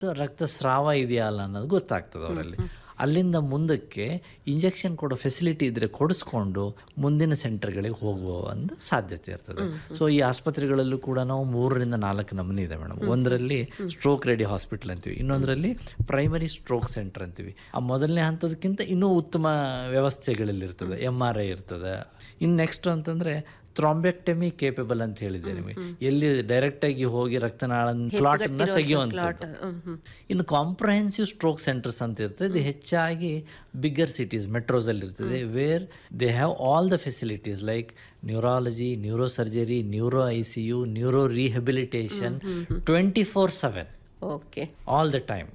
ರಕ್ತಸ್ರಾವ ಇದೆಯಾ ಅಲ್ಲ ಅನ್ನೋದು ಗೊತ್ತಾಗ್ತದೆ ಅವರಲ್ಲಿ ಅಲ್ಲಿಂದ ಮುಂದಕ್ಕೆ ಇಂಜೆಕ್ಷನ್ ಕೊಡೋ ಫೆಸಿಲಿಟಿ ಇದ್ರೆ ಕೊಡಿಸ್ಕೊಂಡು ಮುಂದಿನ ಸೆಂಟರ್ಗಳಿಗೆ ಹೋಗುವ ಒಂದು ಸಾಧ್ಯತೆ ಇರ್ತದೆ ಸೊ ಈ ಆಸ್ಪತ್ರೆಗಳಲ್ಲೂ ಕೂಡ ನಾವು ಮೂರರಿಂದ ನಾಲ್ಕು ನಮೂನೆ ಇದೆ ಮೇಡಮ್ ಒಂದರಲ್ಲಿ ಸ್ಟ್ರೋಕ್ ರೆಡಿ ಹಾಸ್ಪಿಟಲ್ ಅಂತೀವಿ ಇನ್ನೊಂದರಲ್ಲಿ ಪ್ರೈಮರಿ ಸ್ಟ್ರೋಕ್ ಸೆಂಟರ್ ಅಂತೀವಿ ಆ ಮೊದಲನೇ ಹಂತದಕ್ಕಿಂತ ಇನ್ನೂ ಉತ್ತಮ ವ್ಯವಸ್ಥೆಗಳಲ್ಲಿ ಇರ್ತದೆ ಎಮ್ ಆರ್ ಐ ಇರ್ತದೆ ಇನ್ನು ನೆಕ್ಸ್ಟ್ ಅಂತಂದ್ರೆ ಥ್ರಾಂಬೆಕ್ಟಮಿ ಕೇಪಬಲ್ ಅಂತ ಹೇಳಿದೆ ನಿಮಗೆ ಎಲ್ಲಿ ಡೈರೆಕ್ಟ್ ಆಗಿ ಹೋಗಿ ರಕ್ತನಾಳ ಕ್ಲಾಟ್ ಅನ್ನ ತೆಗೆಯುವಂಥದ್ದು ಇನ್ನು ಕಾಂಪ್ರಹೆನ್ಸಿವ್ ಸ್ಟ್ರೋಕ್ ಸೆಂಟರ್ಸ್ ಅಂತ ಇರ್ತದೆ ಇದು ಹೆಚ್ಚಾಗಿ ಬಿಗ್ಗರ್ ಸಿಟೀಸ್ ಮೆಟ್ರೋಸ್ ಅಲ್ಲಿ ಇರ್ತದೆ where they have all the facilities like neurology neuro surgery neuro I C U neuro rehabilitation twenty four seven okay all the time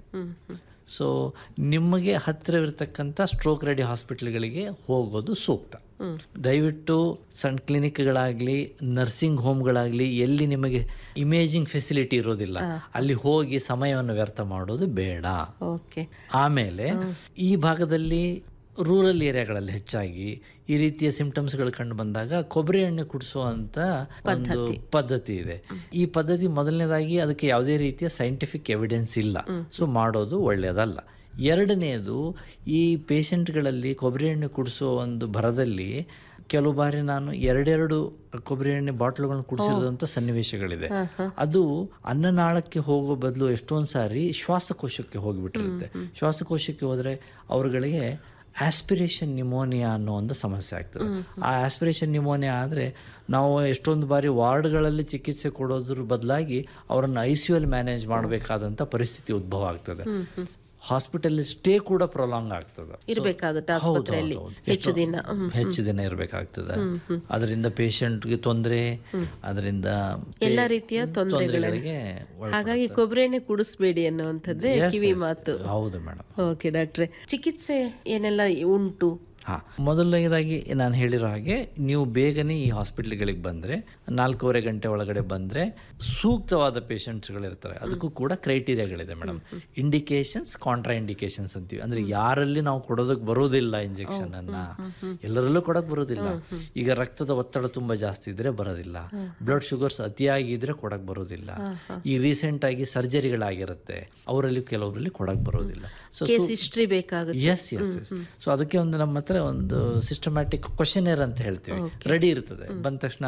so ನಿಮಗೆ ಹತ್ತಿರವಿರ್ತಕ್ಕಂಥ ಸ್ಟ್ರೋಕ್ ರೆಡಿ ಹಾಸ್ಪಿಟ್ಲ್ಗಳಿಗೆ ಹೋಗೋದು ಸೂಕ್ತ ದಯವಿಟ್ಟು ಸಣ್ಣ ಕ್ಲಿನಿಕ್ಗಳಾಗಲಿ ನರ್ಸಿಂಗ್ ಹೋಮ್ಗಳಾಗಲಿ ಎಲ್ಲಿ ನಿಮಗೆ ಇಮೇಜಿಂಗ್ ಫೆಸಿಲಿಟಿ ಇರೋದಿಲ್ಲ ಅಲ್ಲಿ ಹೋಗಿ ಸಮಯವನ್ನು ವ್ಯರ್ಥ ಮಾಡೋದು ಬೇಡ ಓಕೆ ಆಮೇಲೆ ಈ ಭಾಗದಲ್ಲಿ ರೂರಲ್ ಏರಿಯಾಗಳಲ್ಲಿ ಹೆಚ್ಚಾಗಿ ಈ ರೀತಿಯ ಸಿಂಪ್ಟಮ್ಸ್ಗಳು ಕಂಡು ಬಂದಾಗ ಕೊಬ್ಬರಿ ಎಣ್ಣೆ ಕುಡಿಸುವಂತ ಒಂದು ಪದ್ಧತಿ ಇದೆ ಈ ಪದ್ಧತಿ ಮೊದಲನೇದಾಗಿ ಅದಕ್ಕೆ ಯಾವುದೇ ರೀತಿಯ ಸೈಂಟಿಫಿಕ್ ಎವಿಡೆನ್ಸ್ ಇಲ್ಲ ಸೊ ಮಾಡೋದು ಒಳ್ಳೆಯದಲ್ಲ ಎರಡನೆಯದು ಈ ಪೇಷಂಟ್ಗಳಲ್ಲಿ ಕೊಬ್ಬರಿ ಎಣ್ಣೆ ಕುಡಿಸೋ ಒಂದು ಭರದಲ್ಲಿ ಕೆಲವು ಬಾರಿ ನಾನು ಎರಡೆರಡು ಕೊಬ್ಬರಿ ಎಣ್ಣೆ ಬಾಟ್ಲುಗಳನ್ನ ಕುಡಿಸಿದಂಥ ಸನ್ನಿವೇಶಗಳಿದೆ ಅದು ಅನ್ನನಾಳಕ್ಕೆ ಹೋಗೋ ಬದಲು ಎಷ್ಟೊಂದು ಸಾರಿ ಶ್ವಾಸಕೋಶಕ್ಕೆ ಹೋಗಿಬಿಟ್ಟಿರುತ್ತೆ ಶ್ವಾಸಕೋಶಕ್ಕೆ ಹೋದರೆ ಅವರುಗಳಿಗೆ ಆಸ್ಪಿರೇಷನ್ ನಿಮೋನಿಯಾ ಅನ್ನೋ ಒಂದು ಸಮಸ್ಯೆ ಆಗ್ತದೆ ಆ ಆಸ್ಪಿರೇಷನ್ ನಿಮೋನಿಯಾ ಆದರೆ ನಾವು ಎಷ್ಟೊಂದು ಬಾರಿ ವಾರ್ಡ್ಗಳಲ್ಲಿ ಚಿಕಿತ್ಸೆ ಕೊಡೋದ್ರ ಬದಲಾಗಿ ಅವರನ್ನು ಐ ಸಿ ಅಲ್ಲಿ ಮ್ಯಾನೇಜ್ ಮಾಡಬೇಕಾದಂಥ ಪರಿಸ್ಥಿತಿ ಉದ್ಭವ ಆಗ್ತದೆ ಹಾಸ್ಪಿಟಲ್ ಸ್ಟೇ ಕೂಡ ಪ್ರೊಲಾಂಗ್ ಆಗ್ತದೆ ಇರ್ಬೇಕಾಗುತ್ತೆ ಹೌದು, ಆಸ್ಪತ್ರೆಯಲ್ಲಿ ಹೌದು, ಹೌದು. ಹೆಚ್ಚು ಎಷ್ಟೋ- ದಿನ ಹ್ಮ್. ಹೆಚ್ಚು ದಿನ ಇರಬೇಕಾಗ್ತದೆ ಅದರಿಂದ ಪೇಷಂಟ್ಗೆ ತೊಂದರೆ ಅದರಿಂದ ಎಲ್ಲ ರೀತಿಯ ತೊಂದರೆಗಳಿಗೆ ತೊಂದರೆಗಳಿಗೆ ಹಾಗಾಗಿ ಕೊಬ್ಬರಿ ಎಣ್ಣೆ ಕುಡಿಸ್ಬೇಡಿ ಅನ್ನುವಂಥದ್ದೇ ಕಿವಿ ಮಾತು ಹೌದು ಮೇಡಮ್ ಓಕೆ ಡಾಕ್ಟ್ರೆ ಚಿಕಿತ್ಸೆ ಏನೆಲ್ಲ ಉಂಟು ಹಾಂ ಮೊದಲನೇದಾಗಿ ನಾನು ಹೇಳಿರೋ ಹಾಗೆ ನೀವು ಬೇಗನೆ ಈ ಹಾಸ್ಪಿಟ್ಲ್ಗಳಿಗೆ ಬಂದರೆ ನಾಲ್ಕೂವರೆ ಗಂಟೆ ಒಳಗಡೆ ಬಂದರೆ ಸೂಕ್ತವಾದ ಪೇಷಂಟ್ಸ್ಗಳಿರ್ತಾರೆ ಅದಕ್ಕೂ ಕೂಡ ಕ್ರೈಟೀರಿಯಾಗಳಿದೆ ಮೇಡಮ್ ಇಂಡಿಕೇಶನ್ಸ್ ಕಾಂಟ್ರಾ ಇಂಡಿಕೇಶನ್ಸ್ ಅಂತೀವಿ ಅಂದರೆ ಯಾರಲ್ಲಿ ನಾವು ಕೊಡೋದಕ್ಕೆ ಬರೋದಿಲ್ಲ ಇಂಜೆಕ್ಷನ್ ಅನ್ನ ಎಲ್ಲರಲ್ಲೂ ಕೊಡೋಕೆ ಬರೋದಿಲ್ಲ ಈಗ ರಕ್ತದ ಒತ್ತಡ ತುಂಬ ಜಾಸ್ತಿ ಇದ್ರೆ ಬರೋದಿಲ್ಲ ಬ್ಲಡ್ ಶುಗರ್ಸ್ ಅತಿಯಾಗಿದ್ರೆ ಕೊಡಕ್ಕೆ ಬರೋದಿಲ್ಲ ಈ ರೀಸೆಂಟ್ ಆಗಿ ಸರ್ಜರಿಗಳಾಗಿರುತ್ತೆ ಅವರಲ್ಲಿ ಕೆಲವರಲ್ಲಿ ಕೊಡಕ್ಕೆ ಬರೋದಿಲ್ಲ ಸೊ ಕೇಸ್ ಹಿಸ್ಟ್ರಿ ಬೇಕಾಗುತ್ತೆ ಎಸ್ ಎಸ್ ಎಸ್ ಸೊ ಅದಕ್ಕೆ ಒಂದು ನಮ್ಮ ಹತ್ರ ಒಂದು ಸಿಸ್ಟಮ್ಯಾಟಿಕ್ ಕ್ವಶನೇರ್ ಅಂತ ಹೇಳ್ತೀವಿ ರೆಡಿ ಇರ್ತದೆ ಬಂದ ತಕ್ಷಣ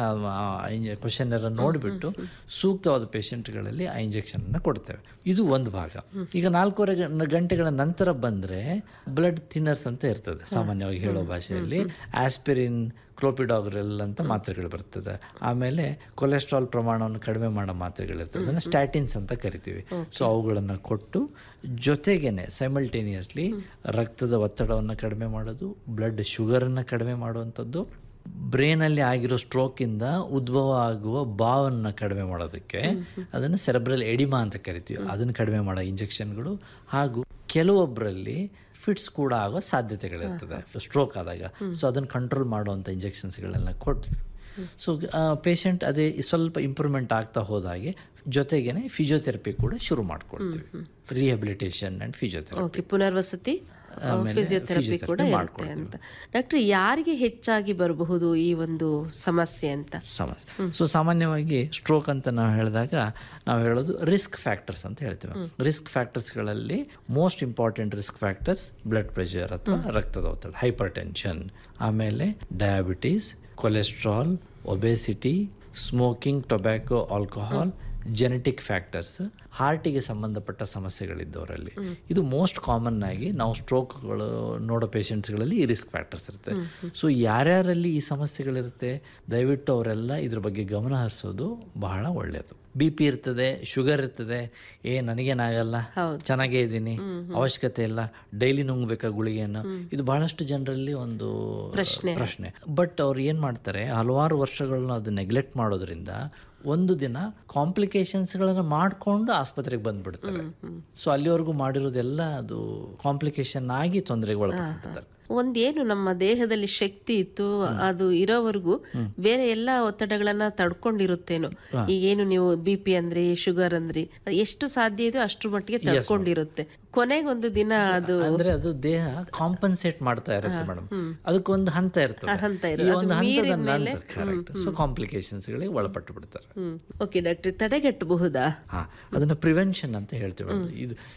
ಕ್ವಶನೇರ್ ನೋಡಿಬಿಟ್ಟು ಸೂಕ್ತವಾದ ಪೇಷಂಟ್ಗಳಲ್ಲಿ ಆ ಇಂಜೆಕ್ಷನ್ ಅನ್ನ ಕೊಡ್ತೇವೆ ಇದು ಒಂದು ಭಾಗ ಈಗ ನಾಲ್ಕೂವರೆ ಗಂ- ಗಂಟೆಗಳ ನಂತರ ಬಂದ್ರೆ ಬ್ಲಡ್ ಥಿನ್ನರ್ಸ್ ಅಂತ ಇರ್ತದೆ ಸಾಮಾನ್ಯವಾಗಿ ಹೇಳೋ ಭಾಷೆಯಲ್ಲಿ ಆಸ್ಪಿರಿನ್ ಕ್ಲೋಪಿಡಾಗ್ರೆಲ್ ಅಂತ ಮಾತ್ರೆಗಳು ಬರ್ತದೆ ಆಮೇಲೆ ಕೊಲೆಸ್ಟ್ರಾಲ್ ಪ್ರಮಾಣವನ್ನು ಕಡಿಮೆ ಮಾಡೋ ಮಾತ್ರೆಗಳಿರ್ತದೆ ಅದನ್ನು ಸ್ಟ್ಯಾಟಿನ್ಸ್ ಅಂತ ಕರಿತೀವಿ ಸೊ ಅವುಗಳನ್ನು ಕೊಟ್ಟು ಜೊತೆಗೇನೆ ಸೈಮಲ್ಟೇನಿಯಸ್ಲಿ ರಕ್ತದ ಒತ್ತಡವನ್ನು ಕಡಿಮೆ ಮಾಡೋದು ಬ್ಲಡ್ ಶುಗರನ್ನು ಕಡಿಮೆ ಮಾಡುವಂಥದ್ದು ಬ್ರೇನಲ್ಲಿ ಆಗಿರೋ ಸ್ಟ್ರೋಕಿಂದ ಉದ್ಭವ ಆಗುವ ಬಾವನ್ನು ಕಡಿಮೆ ಮಾಡೋದಕ್ಕೆ ಅದನ್ನು ಸೆರೆಬ್ರಲ್ ಎಡಿಮಾ ಅಂತ ಕರಿತೀವಿ ಅದನ್ನು ಕಡಿಮೆ ಮಾಡೋ ಇಂಜೆಕ್ಷನ್ಗಳು ಹಾಗೂ ಕೆಲವೊಬ್ಬರಲ್ಲಿ ಫಿಟ್ಸ್ ಕೂಡ ಆಗೋ ಸಾಧ್ಯತೆಗಳಿರ್ತದೆ ಸ್ಟ್ರೋಕ್ ಆದಾಗ ಸೊ ಅದನ್ನು ಕಂಟ್ರೋಲ್ ಮಾಡುವಂಥ ಇಂಜೆಕ್ಷನ್ಸ್ಗಳೆಲ್ಲ ಕೊಟ್ಟು ಸೊ ಪೇಷಂಟ್ ಅದೇ ಸ್ವಲ್ಪ ಇಂಪ್ರೂವ್ಮೆಂಟ್ ಆಗ್ತಾ ಹೋದಾಗೆ ಜೊತೆಗೇನೆ ಫಿಸಿಯೋಥೆರಪಿ ಕೂಡ ಶುರು ಮಾಡ್ಕೊಳ್ತೀವಿ ರಿಹಬಿಲಿಟೇಷನ್ ಆ್ಯಂಡ್ ಫಿಸಿಯೋಥೆರಪಿ ಓಕೆ ಪುನರ್ವಸತಿ ಆಮೇಲೆ ಫಿಸಿಯೋಥೆರಪಿ physiotherapy ಕೂಡ ಇರುತ್ತೆ ಮಾಡ್ಕೊಳ್ತೀವಿ. ಅಂತ ಡಾಕ್ಟ್ರೆ ಯಾರಿಗೆ ಹೆಚ್ಚಾಗಿ ಬರಬಹುದು ಈ ಒಂದು ಸಮಸ್ಯೆ ಅಂತ ಸಮಸ್ಯೆ ಸೊ ಸಾಮಾನ್ಯವಾಗಿ ಸ್ಟ್ರೋಕ್ ಅಂತ ನಾವು ಹೇಳಿದಾಗ ನಾವು ಹೇಳೋದು ರಿಸ್ಕ್ ಫ್ಯಾಕ್ಟರ್ಸ್ ಅಂತ ಹೇಳ್ತೇವೆ ರಿಸ್ಕ್ ಫ್ಯಾಕ್ಟರ್ಸ್ಗಳಲ್ಲಿ most important risk factors blood pressure ಅಥವಾ ರಕ್ತದ ಒತ್ತಡ ಹೈಪರ್ ಟೆನ್ಷನ್ ಆಮೇಲೆ diabetes cholesterol obesity smoking tobacco alcohol genetic factors ಹಾರ್ಟಿಗೆ ಸಂಬಂಧಪಟ್ಟ ಸಮಸ್ಯೆಗಳಿದ್ದವರಲ್ಲಿ ಇದು ಮೋಸ್ಟ್ ಕಾಮನ್ ಆಗಿ ನಾವು ಸ್ಟ್ರೋಕ್ಗಳು ನೋಡೋ ಪೇಷಂಟ್ಸ್ಗಳಲ್ಲಿ ಈ ರಿಸ್ಕ್ ಫ್ಯಾಕ್ಟರ್ಸ್ ಇರುತ್ತೆ ಸೊ ಯಾರ್ಯಾರಲ್ಲಿ ಈ ಸಮಸ್ಯೆಗಳಿರುತ್ತೆ ದಯವಿಟ್ಟು ಅವರೆಲ್ಲ ಇದ್ರ ಬಗ್ಗೆ ಗಮನ ಹರಿಸೋದು ಬಹಳ ಒಳ್ಳೆಯದು ಬಿ ಪಿ ಇರ್ತದೆ ಶುಗರ್ ಇರ್ತದೆ ಏ ನನಗೇನಾಗಲ್ಲ ಚೆನ್ನಾಗೇ ಇದ್ದೀನಿ ಅವಶ್ಯಕತೆ ಇಲ್ಲ ಡೈಲಿ ನುಂಗ್ಬೇಕಾ ಗುಳಿಗೆಯನ್ನು ಇದು ಬಹಳಷ್ಟು ಜನರಲ್ಲಿ ಒಂದು ಪ್ರಶ್ನೆ. ಪ್ರಶ್ನೆ ಬಟ್ ಅವ್ರು ಏನು ಮಾಡ್ತಾರೆ ಹಲವಾರು ವರ್ಷಗಳನ್ನ ಅದು ನೆಗ್ಲೆಕ್ಟ್ ಮಾಡೋದ್ರಿಂದ ಒಂದು ದಿನ ಕಾಂಪ್ಲಿಕೇಶನ್ಸ್ಗಳನ್ನು ಮಾಡಿಕೊಂಡು ಆಸ್ಪತ್ರೆಗೆ ಬಂದ್ಬಿಡ್ತಾರೆ ಸೊ ಅಲ್ಲಿವರೆಗೂ ಮಾಡಿರೋದೆಲ್ಲ ಅದು ಕಾಂಪ್ಲಿಕೇಶನ್ ಆಗಿ ತೊಂದರೆಗೆ ಒಳಪಡ್ತಾರೆ ಒಂದೇನು ನಮ್ಮ ದೇಹದಲ್ಲಿ ಶಕ್ತಿ ಇತ್ತು ಅದು ಇರೋವರೆಗೂ ಬೇರೆ ಎಲ್ಲಾ ಒತ್ತಡಗಳನ್ನ ತಡ್ಕೊಂಡಿರುತ್ತೇನೋ ಈಗೇನು ನೀವು ಬಿ ಪಿ ಅಂದ್ರಿ ಶುಗರ್ ಅಂದ್ರಿ ಅದು ಎಷ್ಟು ಸಾಧ್ಯ ಇದೆಯೋ ಅಷ್ಟ್ರ ಮಟ್ಟಿಗೆ ತಡ್ಕೊಂಡಿರುತ್ತೆ ಕೊನೆಗೊಂದು ದಿನ ಅದು ಅಂದ್ರೆ ಅದು ದೇಹ ಕಾಂಪನ್ಸೇಟ್ ಮಾಡ್ತಾ ಇರುತ್ತೆ ಮೇಡಮ್ ಅದಕ್ಕೊಂದು ಹಂತ ಇರ್ತದೆ ಹಂತ ಈ ಒಂದು ಹಂತದ ನಂತರ ಕರೆಕ್ಟ್ ಸೊ ಕಾಂಪ್ಲಿಕೇಶನ್ಸ್ಗಳಿಗೆ ಒಳಪಟ್ಟು ಬಿಡ್ತಾರೆ ಹ್ಮ್ ಓಕೆ ಡಾಕ್ಟ್ರಿ ತಡೆಗಟ್ಟಬಹುದಾ ಹಾ ಅದನ್ನ ಪ್ರಿವೆನ್ಷನ್ ಅಂತ ಹೇಳ್ತೀವಿ madam. ಇದು